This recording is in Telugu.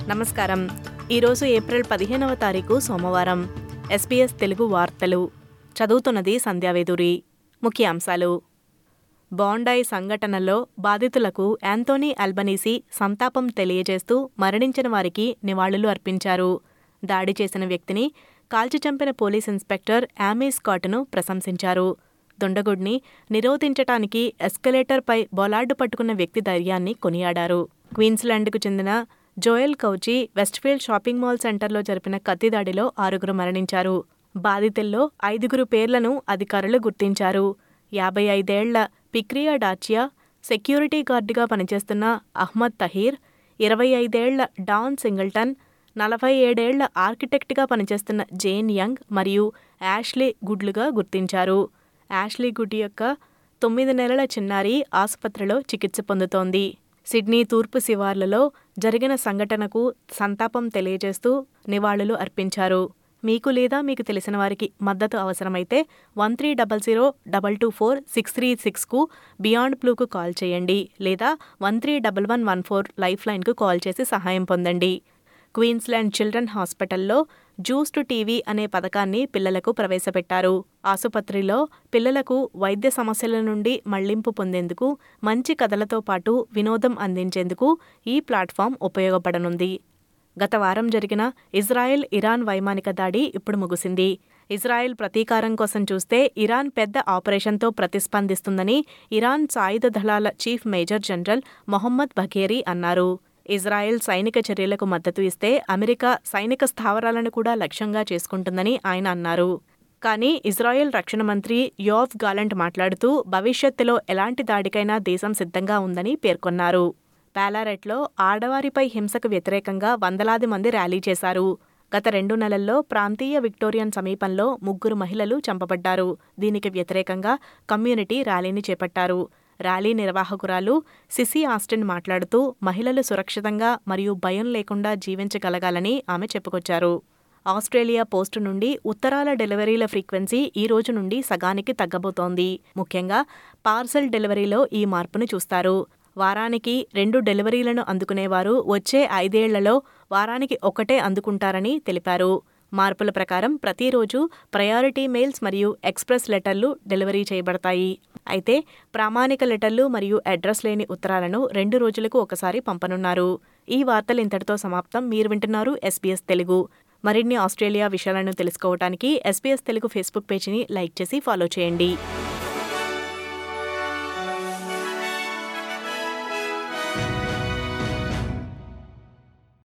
నమస్కారం ఈరోజు ఏప్రిల్ పదిహేనవ తారీఖు సోమవారం ఎస్పీఎస్ తెలుగు వార్తలు చదువుతున్నది సంధ్యావేదూరి ముఖ్యాంశాలు బాండాయి సంఘటనలో బాధితులకు యాంతోనీ అల్బనీసీ సంతాపం తెలియజేస్తూ మరణించిన వారికి నివాళులు అర్పించారు దాడి చేసిన వ్యక్తిని కాల్చి చంపిన పోలీస్ ఇన్స్పెక్టర్ యామీ స్కాట్ను ప్రశంసించారు దుండగుడిని నిరోధించటానికి ఎస్కలేటర్పై బొలార్డు పట్టుకున్న వ్యక్తి ధైర్యాన్ని కొనియాడారు క్వీన్స్లాండ్కు చెందిన Joel Cauchi Westfield shopping mall సెంటర్లో జరిపిన కత్తిదాడిలో ఆరుగురు మరణించారు బాధితుల్లో ఐదుగురు పేర్లను అధికారులు గుర్తించారు యాభై ఐదేళ్ల పిక్రియా డాచియా సెక్యూరిటీ గార్డుగా పనిచేస్తున్న అహ్మద్ తహీర్ ఇరవై ఐదేళ్ల డాన్ సింగిల్టన్ నలభై ఏడేళ్ల ఆర్కిటెక్ట్గా పనిచేస్తున్న జేన్ యంగ్ మరియు యాష్లీ గుడ్లుగా గుర్తించారు యాష్లీ గుడ్ యొక్క తొమ్మిది నెలల చిన్నారి ఆసుపత్రిలో చికిత్స పొందుతోంది సిడ్నీ తూర్పు శివార్లలో జరిగిన సంఘటనకు సంతాపం తెలియజేస్తూ నివాళులు అర్పించారు మీకు లేదా మీకు తెలిసిన వారికి మద్దతు అవసరమైతే one three double zero double two four six three సిక్స్కు బియాండ్ బ్లూకు కాల్ చేయండి లేదా one three double one one four life లైన్కు కాల్ చేసి సహాయం పొందండి క్వీన్స్లాండ్ చిల్డ్రన్ హాస్పిటల్లో జూస్ టు టీవీ అనే పథకాన్ని పిల్లలకు ప్రవేశపెట్టారు ఆసుపత్రిలో పిల్లలకు వైద్య సమస్యల నుండి మళ్లింపు పొందేందుకు మంచి కథలతో పాటు వినోదం అందించేందుకు ఈ ప్లాట్ఫామ్ ఉపయోగపడనుంది గత వారం జరిగిన ఇజ్రాయెల్ ఇరాన్ వైమానిక దాడి ఇప్పుడు ముగిసింది ఇజ్రాయెల్ ప్రతీకారం కోసం చూస్తే ఇరాన్ పెద్ద ఆపరేషన్తో ప్రతిస్పందిస్తుందని ఇరాన్ సాయుధ దళాల chief major general Mohammad Bagheri అన్నారు ఇజ్రాయెల్ సైనిక చర్యలకు మద్దతు ఇస్తే అమెరికా సైనిక స్థావరాలను కూడా లక్ష్యంగా చేసుకుంటుందని ఆయన అన్నారు కానీ ఇజ్రాయెల్ రక్షణ మంత్రి యోవ్ గాలంట్ మాట్లాడుతూ భవిష్యత్తులో ఎలాంటి దాడికైనా దేశం సిద్ధంగా ఉందని పేర్కొన్నారు పాలారెట్లో ఆడవారిపై హింసకు వ్యతిరేకంగా వందలాది మంది ర్యాలీ చేశారు గత రెండు నెలల్లో ప్రాంతీయ విక్టోరియన్ సమీపంలో ముగ్గురు మహిళలు చంపబడ్డారు దీనికి వ్యతిరేకంగా కమ్యూనిటీ ర్యాలీని చేపట్టారు ర్యాలీ నిర్వాహకురాలు సిసి ఆస్టిన్ మాట్లాడుతూ మహిళలు సురక్షితంగా మరియు భయం లేకుండా జీవించగలగాలని ఆమె చెప్పుకొచ్చారు ఆస్ట్రేలియా పోస్టు నుండి ఉత్తరాల డెలివరీల ఫ్రీక్వెన్సీ ఈ రోజు నుండి సగానికి తగ్గబోతోంది ముఖ్యంగా పార్సల్ డెలివరీలో ఈ మార్పును చూస్తారు వారానికి రెండు డెలివరీలను అందుకునేవారు వచ్చే ఐదేళ్లలో వారానికి ఒకటే అందుకుంటారని తెలిపారు మార్పుల ప్రకారం ప్రతిరోజు ప్రయారిటీ మెయిల్స్ మరియు ఎక్స్ప్రెస్ లెటర్లు డెలివరీ చేయబడతాయి అయితే ప్రామాణిక లెటర్లు మరియు అడ్రస్ లేని ఉత్తరాలను రెండు రోజులకు ఒకసారి పంపనున్నారు ఈ వార్తలు ఇంతటితో సమాప్తం మీరు వింటున్నారు ఎస్బీఎస్ తెలుగు మరిన్ని ఆస్ట్రేలియా విషయాలను తెలుసుకోవడానికి ఎస్బీఎస్ తెలుగు ఫేస్బుక్ పేజీని లైక్ చేసి ఫాలో చేయండి